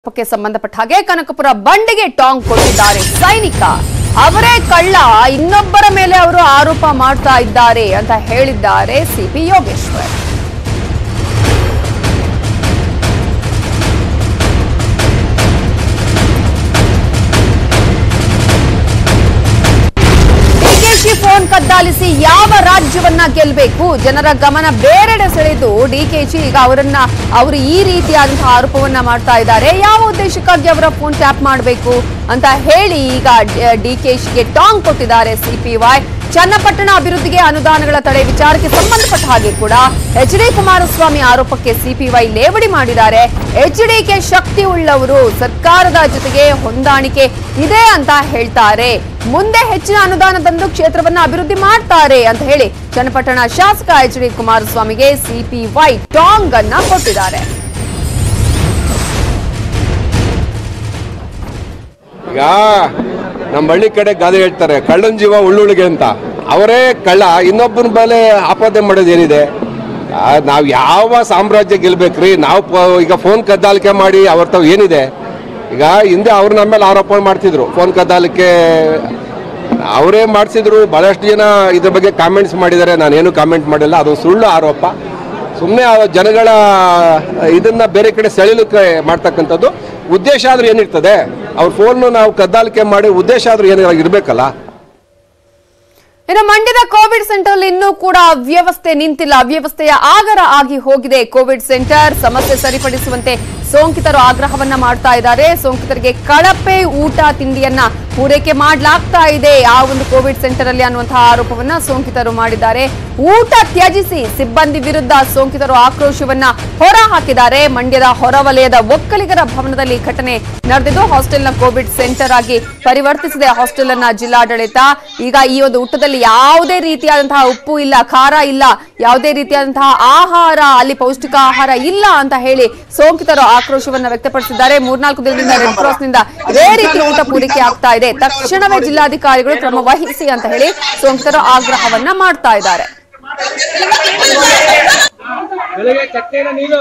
ಆರೋಪಕ್ಕೆ ಸಂಬಂಧಪಟ್ಟ ಹಾಗೆ ಕನಕಪುರ ಬಂಡೆಗೆ ಟಾಂಗ್ ಕೊಟ್ಟಿದ್ದಾರೆ ಸೈನಿಕ ಅವರೇ ಕಳ್ಳ ಇನ್ನೊಬ್ಬರ ಮೇಲೆ ಅವರು ಆರೋಪ ಮಾಡ್ತಾ ಇದ್ದಾರೆ ಅಂತ ಹೇಳಿದ್ದಾರೆ ಸಿಪಿ ಯೋಗೇಶ್ವರ್ ಡಿಕೆಶಿ ಫೋನ್ ಕದ್ದಾಲಿಸಿ ಯಾವ ರಾಜ್ಯವನ್ನ ಗೆಲ್ಲಬೇಕು ಜನರ ಗಮನ ಬೇರೆಡೆ ಸೆಳೆದು ಡಿಕೆಶಿ ಈಗ ಅವರನ್ನ ಅವರು ಈ ರೀತಿಯಾದಂತಹ ಆರೋಪವನ್ನ ಮಾಡ್ತಾ ಇದ್ದಾರೆ ಯಾವ ಉದ್ದೇಶಕ್ಕಾಗಿ ಅವರ ಫೋನ್ ಟ್ಯಾಪ್ ಮಾಡಬೇಕು ಅಂತ ಹೇಳಿ ಈಗ ಡಿಕೆಶಿಗೆ ಟಾಂಗ್ ಕೊಟ್ಟಿದ್ದಾರೆ ಸಿಪಿವೈ ಚನ್ನಪಟ್ಟಣ ಅಭಿವೃದ್ಧಿಗೆ ಅನುದಾನಗಳ ತಡೆ ವಿಚಾರಕ್ಕೆ ಸಂಬಂಧಪಟ್ಟ ಹಾಗೆ ಕೂಡ ಎಚ್ ಡಿ ಕುಮಾರಸ್ವಾಮಿ ಆರೋಪಕ್ಕೆ ಸಿಪಿವೈ ಲೇವಡಿ ಮಾಡಿದ್ದಾರೆ ಎಚ್ ಡಿಕೆ ಶಕ್ತಿ ಉಳ್ಳವರು ಸರ್ಕಾರದ ಜೊತೆಗೆ ಹೊಂದಾಣಿಕೆ ಇದೆ ಅಂತ ಹೇಳ್ತಾರೆ ಮುಂದೆ ಹೆಚ್ಚಿನ ಅನುದಾನ ತಂದು ಕ್ಷೇತ್ರವನ್ನ ಅಭಿವೃದ್ಧಿ ಮಾಡ್ತಾರೆ ಅಂತ ಹೇಳಿ ಚನ್ನಪಟ್ಟಣ ಶಾಸಕ ಎಚ್ ಡಿ ಕುಮಾರಸ್ವಾಮಿಗೆ ಸಿಪಿವೈ ಟಾಂಗ್ ಅನ್ನ ಕೊಟ್ಟಿದ್ದಾರೆ ಈಗ ನಮ್ಮ ಹಳ್ಳಿ ಕಡೆ ಗಾದೆ ಹೇಳ್ತಾರೆ ಕಳ್ಳನ ಜೀವ ಉಳ್ಳುಳಿಗೆ ಅಂತ ಅವರೇ ಕಳ್ಳ ಇನ್ನೊಬ್ಬನ ಮೇಲೆ ಆಪಾದನೆ ಮಾಡೋದು ಏನಿದೆ ನಾವು ಯಾವ ಸಾಮ್ರಾಜ್ಯ ಗೆಲ್ಬೇಕ್ರಿ ನಾವು ಪ- ಈಗ ಫೋನ್ ಕದ್ದಾಲಿಕೆ ಮಾಡಿ ಅವ್ರ ತಾವು ಏನಿದೆ ಈಗ ಹಿಂದೆ ಅವ್ರು ನಮ್ಮ ಮೇಲೆ ಆರೋಪ ಮಾಡ್ತಿದ್ರು ಫೋನ್ ಕದ್ದಾಲಿಕೆ ಅವರೇ ಮಾಡಿಸಿದ್ರು ಬಹಳಷ್ಟು ಜನ ಇದ್ರ ಬಗ್ಗೆ ಕಾಮೆಂಟ್ಸ್ ಮಾಡಿದ್ದಾರೆ ನಾನೇನು ಕಾಮೆಂಟ್ ಮಾಡಿಲ್ಲ ಅದು ಸುಳ್ಳು ಆರೋಪ ಸುಮ್ಮನೆ ಜನಗಳ ಇದನ್ನ ಬೇರೆ ಕಡೆ ಸೆಳೆಲಿಕ್ಕೆ ಮಾಡ್ತಕ್ಕಂಥದ್ದು ಉದ್ದೇಶ ಆದ್ರೂ ಏನಿರ್ತದೆ ಅವ್ರ ಫೋನ್ ನಾವು ಕದ್ದಾಲಿಕೆ ಮಾಡಿ ಉದ್ದೇಶ ಆದ್ರೂ ಏನಾರ ಇರಬೇಕಲ್ಲ ಇನ್ನು ಮಂಡ್ಯದ ಕೋವಿಡ್ ಸೆಂಟರ್ ಅಲ್ಲಿ ಇನ್ನೂ ಕೂಡ ಅವ್ಯವಸ್ಥೆ ನಿಂತಿಲ್ಲ ಅವ್ಯವಸ್ಥೆಯ ಆಗರ ಆಗಿ ಹೋಗಿದೆ ಕೋವಿಡ್ ಸೆಂಟರ್ ಸಮಸ್ಯೆ ಸರಿಪಡಿಸುವಂತೆ ಸೋಂಕಿತರು ಆಗ್ರಹವನ್ನ ಮಾಡ್ತಾ ಇದ್ದಾರೆ ಸೋಂಕಿತರಿಗೆ ಕಳಪೆ ಊಟ ತಿಂಡಿಯನ್ನ ಪೂರೈಕೆ ಮಾಡಲಾಗ್ತಾ ಇದೆ ಆ ಒಂದು ಕೋವಿಡ್ ಸೆಂಟರ್ ಅಲ್ಲಿ ಅನ್ನುವಂತಹ ಆರೋಪವನ್ನ ಸೋಂಕಿತರು ಮಾಡಿದ್ದಾರೆ ಊಟ ತ್ಯಜಿಸಿ ಸಿಬ್ಬಂದಿ ವಿರುದ್ಧ ಸೋಂಕಿತರು ಆಕ್ರೋಶವನ್ನ ಹೊರ ಹಾಕಿದ್ದಾರೆ ಮಂಡ್ಯದ ಹೊರವಲಯದ ಒಕ್ಕಲಿಗರ ಭವನದಲ್ಲಿ ಈ ಘಟನೆ ನಡೆದಿದ್ದು ಹಾಸ್ಟೆಲ್ನ ಕೋವಿಡ್ ಸೆಂಟರ್ ಆಗಿ ಪರಿವರ್ತಿಸಿದೆ ಹಾಸ್ಟೆಲ್ ಅನ್ನ ಜಿಲ್ಲಾಡಳಿತ ಈಗ ಈ ಒಂದು ಊಟದಲ್ಲಿ ಯಾವುದೇ ರೀತಿಯಾದಂತಹ ಉಪ್ಪು ಇಲ್ಲ ಖಾರ ಇಲ್ಲ ಯಾವುದೇ ರೀತಿಯಾದಂತಹ ಆಹಾರ ಅಲ್ಲಿ ಪೌಷ್ಟಿಕ ಆಹಾರ ಇಲ್ಲ ಅಂತ ಹೇಳಿ ಸೋಂಕಿತರು ಆಕ್ರೋಶವನ್ನ ವ್ಯಕ್ತಪಡಿಸಿದ್ದಾರೆ ಮೂರ್ನಾಲ್ಕು ದಿನದಿಂದ ರೆಡ್ ಕ್ರಾಸ್ ನಿಂದ ಇದೇ ರೀತಿ ಊಟ ಪೂರೈಕೆ ಆಗ್ತಾ ಇದೆ ತಕ್ಷಣವೇ ಜಿಲ್ಲಾಧಿಕಾರಿಗಳು ಕ್ರಮ ವಹಿಸಿ ಅಂತ ಹೇಳಿ ಸೋಂಕಿತರು ಆಗ್ರಹವನ್ನ ಮಾಡ್ತಾ ಇದ್ದಾರೆ ಬೆಳಗ್ಗೆ ಚಕ್ಕೆನ ನೀನು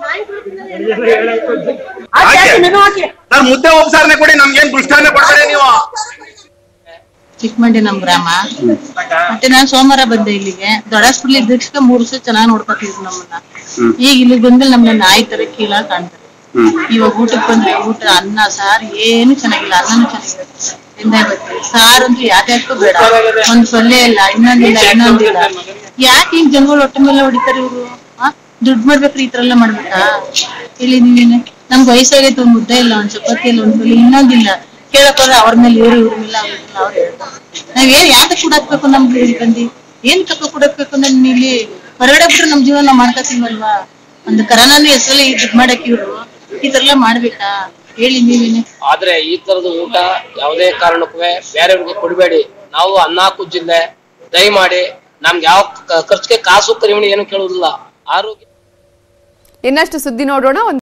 ಹಾಕಿ ನಾನು ಮುದ್ದೆ ಉಪಸಾರಣೆ ಕೊಡಿ ನಮ್ಗೇನ್ ದೃಷ್ಟಾನ ಕೊಡ್ಬೇಡಿ ನೀವು ಚಿಕ್ಕಮಂಡಿ ನಮ್ ಗ್ರಾಮ ಮತ್ತೆ ನಾನ್ ಸೋಮವಾರ ಬಂದೆ ಇಲ್ಲಿಗೆ ದೊಡ್ಡ ಹಾಸ್ಪಿಟ್ಲ್ ಇದ್ದಕ್ಕೆ ಮೂರ್ ವರ್ಷ ಚೆನ್ನಾಗಿ ನೋಡ್ಕೊತಿದ್ರು ನಮ್ಮನ್ನ ಈಗ ಇಲ್ಲಿಗೆ ಬಂದ್ಮೇಲೆ ನಮ್ನ ನಾಯಿ ತರ ಕೀಳ ಕಾಣ್ತಾರೆ ಇವಾಗ ಊಟಕ್ಕೆ ಬಂದ್ರೆ ಊಟ ಅನ್ನ ಸಾರು ಏನು ಚೆನ್ನಾಗಿಲ್ಲ ಅನ್ನನೂ ಚೆನ್ನಾಗಿಲ್ಲ ತಿಂದೇ ಬರ್ತೀವಿ ಸಾರು ಅಂತೂ ಯಾವ್ಯಾಕೂ ಬೇಡ ಒಂದ್ ಸೊಳ್ಳೆ ಇಲ್ಲ ಇನ್ನೊಂದಿಲ್ಲ ಇನ್ನೊಂದಿಲ್ಲ ಯಾಕೆ ಹಿಂಗ್ ಜನಗಳು ಹೊಟ್ಟೆ ಮೇಲೆ ಹೊಡಿತಾರೆ ಇವ್ರು ದುಡ್ಡು ಮಾಡ್ಬೇಕ್ರಿ ಈ ತರ ಎಲ್ಲ ಮಾಡ್ಬೇಕಾ ಇಲ್ಲಿ ನೀವೇನು ನಮ್ಗೆ ವಯಸ್ಸಾಗೈತೆ ಒಂದ್ ಮುದ್ದೆ ಇಲ್ಲ ಒಂದ್ ಚಪಾತಿ ಇಲ್ಲ ಒಂದ್ ಪಲ್ಯ ಇನ್ನೊಂದಿಲ್ಲ ಕೇಳಕ್ ಹೋದ್ರೆ ಅವ್ರ ಮೇಲೆ ಇವ್ರು ಇವ್ರ ಮೇಲೆ ಅವ್ರ ಮೇಲೆ ಅವ್ರು ಹೇಳ್ತಾರೆ ನಾವೇನ್ ಯಾವ್ದಕ್ ಕುಡಾಕ್ಬೇಕು ನಮ್ಗೆ ಇಲ್ಲಿ ಬಂದು ಏನ್ ತಕ್ಕ ಕುಡಾಕ್ಬೇಕು ಅಂದ್ರೆ ಇಲ್ಲಿ ಹೊರಗಡೆ ಬಿಟ್ರೆ ನಮ್ ಜೀವನ ನಾವ್ ಮಾಡ್ಕೊತೀವಲ್ವಾ ಒಂದು ಕರೋನಾನು ಹೆಸರಲ್ಲಿ ದುಡ್ಡು ಮಾಡಕ್ ಇವ್ರು ಈ ತರ ಎಲ್ಲ ಮಾಡ್ಬೇಕಾ ಹೇಳಿ ನೀವೇನೆ ಆದ್ರೆ ಈ ತರದ ಊಟ ಯಾವುದೇ ಕಾರಣಕ್ಕೂ ಬೇರೆಯವ್ರಿಗೆ ಕೊಡಬೇಡಿ ನಾವು ಅನ್ನಾಕು ಜಿಲ್ಲೆ ದಯಮಾಡಿ ನಮ್ಗೆ ಯಾವ ಖರ್ಚಿಗೆ ಕಾಸು ಕರಿಮಣಿ ಏನು ಕೇಳುವುದಿಲ್ಲ ಆರೋಗ್ಯ ಇನ್ನಷ್ಟು ಸುದ್ದಿ ನೋಡೋಣ ಒಂದು